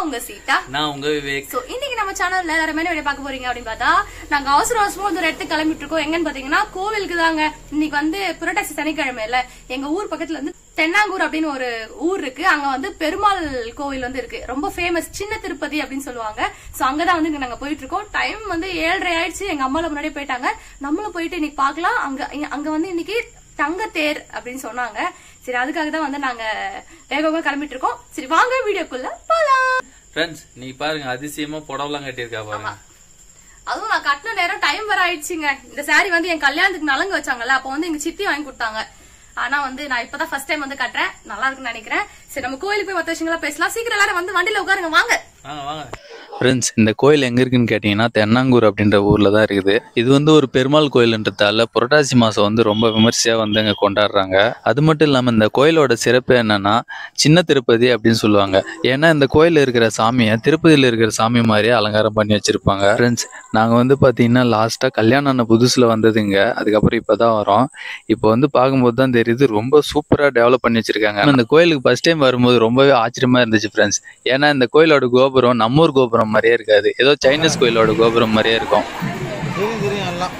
உங்க சீதா நான் உங்க விவேக் சோ இன்னைக்கு நம்ம சேனல்ல எல்லாருமே என்ன பார்க்க போறீங்க அப்படின்னு பார்த்தா நாங்க அவசர அவசரமா வந்து ஒரு இடத்துக்கு கிளம்பிட்டு இருக்கோம் எங்கன்னு பாத்தீங்கன்னா கோவிலுக்கு தாங்க இன்னைக்கு வந்து புரட்டாசி சனிக்கிழமை இல்ல எங்க ஊர் பக்கத்துல வந்து தென்னாங்கூர் அப்படின்னு ஒரு ஊர் இருக்கு அங்க வந்து பெருமாள் கோவில் வந்து இருக்கு ரொம்ப ஃபேமஸ் சின்ன திருப்பதி அப்படின்னு சொல்லுவாங்க சோ அங்கதான் வந்து இங்க நாங்க போயிட்டு இருக்கோம் டைம் வந்து ஏழரை ஆயிடுச்சு எங்க அம்மால முன்னாடியே போயிட்டாங்க நம்மளும் போயிட்டு இன்னைக்கு பார்க்கலாம் அங்க அங்க வந்து இன்னைக்கு தங்கத்தேர் அப்படின்னு சொன்னாங்க சரி அதுக்காக தான் வந்து நாங்க வேகமா கிளம்பிட்டு இருக்கோம் சரி வாங்க வீடியோக்குள்ள போலாம் ஃப்ரெண்ட்ஸ் நீ பாருங்க அதிசயமா புடவெல்லாம் கட்டியிருக்கா பாருங்க அதுவும் நான் கட்டின நேரம் டைம் வர ஆயிடுச்சுங்க இந்த saree வந்து என் கல்யாணத்துக்கு நலங்கு வச்சாங்கல்ல அப்போ வந்து எங்க சித்தி வாங்கி கொடுத்தாங்க ஆனா வந்து நான் இப்பதான் ஃபர்ஸ்ட் டைம் வந்து கட்டுறேன் நல்லா இருக்குன்னு நினைக்கிறேன் சரி நம்ம கோயிலுக்கு போய் மத்த விஷயங்களா பேசலாம் சீக்கிரம் எல்லாரும் வந்து வண்டியில உட்காருங்க வாங்க வாங்க வாங்க ஃப்ரெண்ட்ஸ் இந்த கோயில் எங்க இருக்குன்னு கேட்டீங்கன்னா தென்னாங்கூர் அப்படின்ற ஊர்ல தான் இருக்குது இது வந்து ஒரு பெருமாள் கோயில்ன்றதால புரட்டாசி மாசம் வந்து ரொம்ப விமர்சையா வந்து அங்க கொண்டாடுறாங்க அது மட்டும் இல்லாம இந்த கோயிலோட சிறப்பு என்னன்னா சின்ன திருப்பதி அப்படின்னு சொல்லுவாங்க ஏன்னா இந்த கோயில்ல இருக்கிற சாமியை திருப்பதியில இருக்கிற சாமி மாதிரியே அலங்காரம் பண்ணி வச்சிருப்பாங்க ஃப்ரெண்ட்ஸ் நாங்க வந்து பாத்தீங்கன்னா லாஸ்டா கல்யாணம் ஆன புதுசுல வந்ததுங்க அதுக்கப்புறம் இப்பதான் வரோம் இப்போ வந்து பார்க்கும்போது தான் தெரியுது ரொம்ப சூப்பரா டெவலப் பண்ணி வச்சிருக்காங்க ஆனா இந்த கோயிலுக்கு ஃபர்ஸ்ட் டைம் வரும்போது ரொம்பவே ஆச்சரியமா இருந்துச்சு ஃப்ரெண்ட்ஸ் ஏன்னா இந்த கோயிலோட கோபுரம் நம்ம ஊர் கோபுரம் மாதிரியே இருக்காது ஏதோ சைனீஸ் கோயிலோட கோபுரம் மாதிரியே இருக்கும் தெரியும் தெரியும் எல்லாம்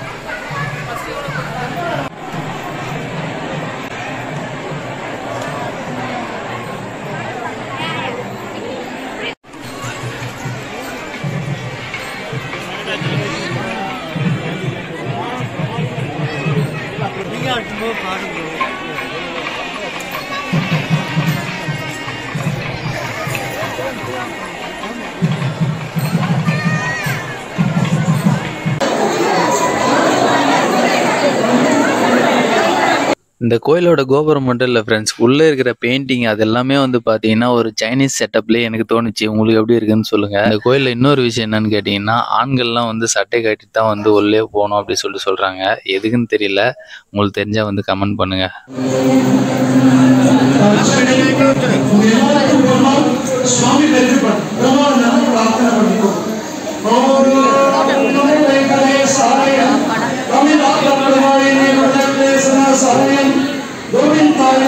இந்த கோயிலோட கோபுரம் மட்டும் இல்லை ஃப்ரெண்ட்ஸ் உள்ளே இருக்கிற பெயிண்டிங் அது எல்லாமே வந்து பார்த்தீங்கன்னா ஒரு சைனீஸ் செட்டப்லேயே எனக்கு தோணுச்சு உங்களுக்கு எப்படி இருக்குன்னு சொல்லுங்க இந்த கோயிலில் இன்னொரு விஷயம் என்னன்னு கேட்டிங்கன்னா ஆண்கள்லாம் வந்து சட்டை கட்டிட்டு தான் வந்து உள்ளே போகணும் அப்படி சொல்லிட்டு சொல்கிறாங்க எதுக்குன்னு தெரியல உங்களுக்கு தெரிஞ்சா வந்து கமெண்ட் பண்ணுங்க ಸ್ವಾಮಿ ಪ್ರಾರ್ಥನೆ ಮಾಡಬೇಕು ಸಾಯ ರವಿನಾಥ ಪರಮಾಯಿನಿ ಮಂಡಲೇಶನ ಸಾಯಂ ಗೋವಿಂದಾಯ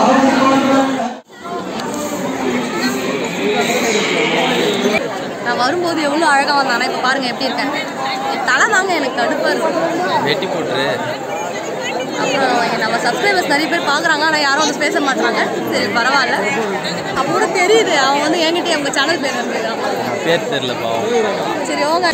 நான் வரும்போது எவ்வளவு அழகா வந்தானா இப்ப பாருங்க எப்படி இருக்கேன் என் தலை தாங்க எனக்கு கடுப்பா இருக்கு வெட்டி போட்டுரு அப்புறம் இங்க நம்ம சப்ஸ்கிரைபர்ஸ் நிறைய பேர் பாக்குறாங்க ஆனா யாரும் வந்து பேச மாட்டாங்க சரி பரவாயில்ல அப்புறம் தெரியுது அவங்க வந்து என்கிட்ட உங்க சேனல் பேர் வந்து பேர் தெரில பாவம் சரி ஓங்க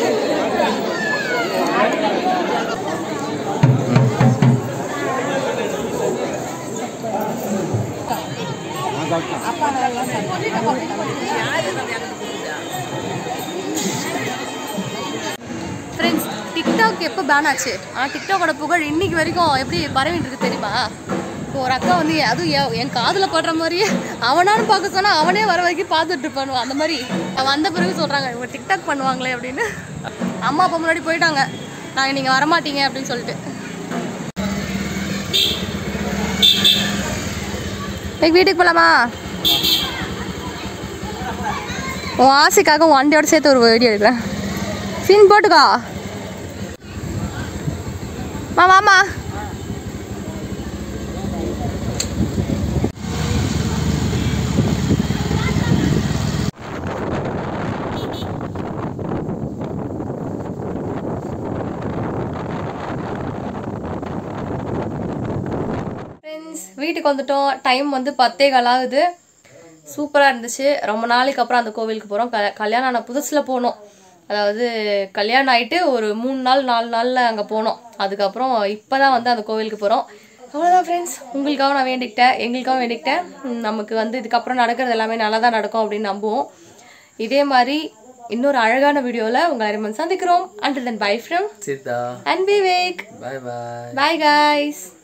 ஃப்ரெண்ட்ஸ் டிக்டாக் எப்போ பேன் ஆச்சு ஆனால் டிக்டாக்கோட புகழ் இன்னைக்கு வரைக்கும் எப்படி பரவிட்டு இருக்கு தெரியுமா இப்போ ஒரு அக்கா வந்து அதுவும் என் என் காதில் படுற மாதிரியே அவனான்னு பார்க்க சொன்னா அவனே வர வரைக்கும் பார்த்துட்டு இருப்பானு அந்த மாதிரி அவன் வந்த பிறகு சொல்கிறாங்க இவங்க டிக்டாக் பண்ணுவாங்களே அப்படின்னு அம்மா அப்பா முன்னாடி போயிட்டாங்க நாங்கள் நீங்கள் வரமாட்டீங்க அப்படின்னு சொல்லிட்டு ஏய், வீட்டுக்கு போகலாமா உன் ஆசைக்காக உன் வண்டியோட சேர்த்து ஒரு வீடியோ எடுக்கிறேன் சீன் போட்டுக்கோ மா வாமா ஃப்ரெண்ட்ஸ் வீட்டுக்கு வந்துட்டோம் டைம் வந்து பத்தே கால் ஆகுது சூப்பராக இருந்துச்சு ரொம்ப நாளைக்கு அப்புறம் அந்த கோவிலுக்கு போகிறோம் க கல்யாணம் ஆன புதுசில் போனோம் அதாவது கல்யாணம் ஆகிட்டு ஒரு மூணு நாள் நாலு நாளில் அங்கே போனோம் அதுக்கப்புறம் இப்போ தான் வந்து அந்த கோவிலுக்கு போகிறோம் அவ்வளோதான் ஃப்ரெண்ட்ஸ் உங்களுக்காக நான் வேண்டிக்கிட்டேன் எங்களுக்காக வேண்டிக்கிட்டேன் ம், நமக்கு வந்து இதுக்கப்புறம் நடக்கிறது எல்லாமே நல்லா தான் நடக்கும் அப்படின்னு நம்புவோம் இதே மாதிரி இன்னொரு அழகான வீடியோவில் உங்களை எல்லாரும் சந்திக்கிறோம் until then bye from Seetha and Vivek bye bye bye guys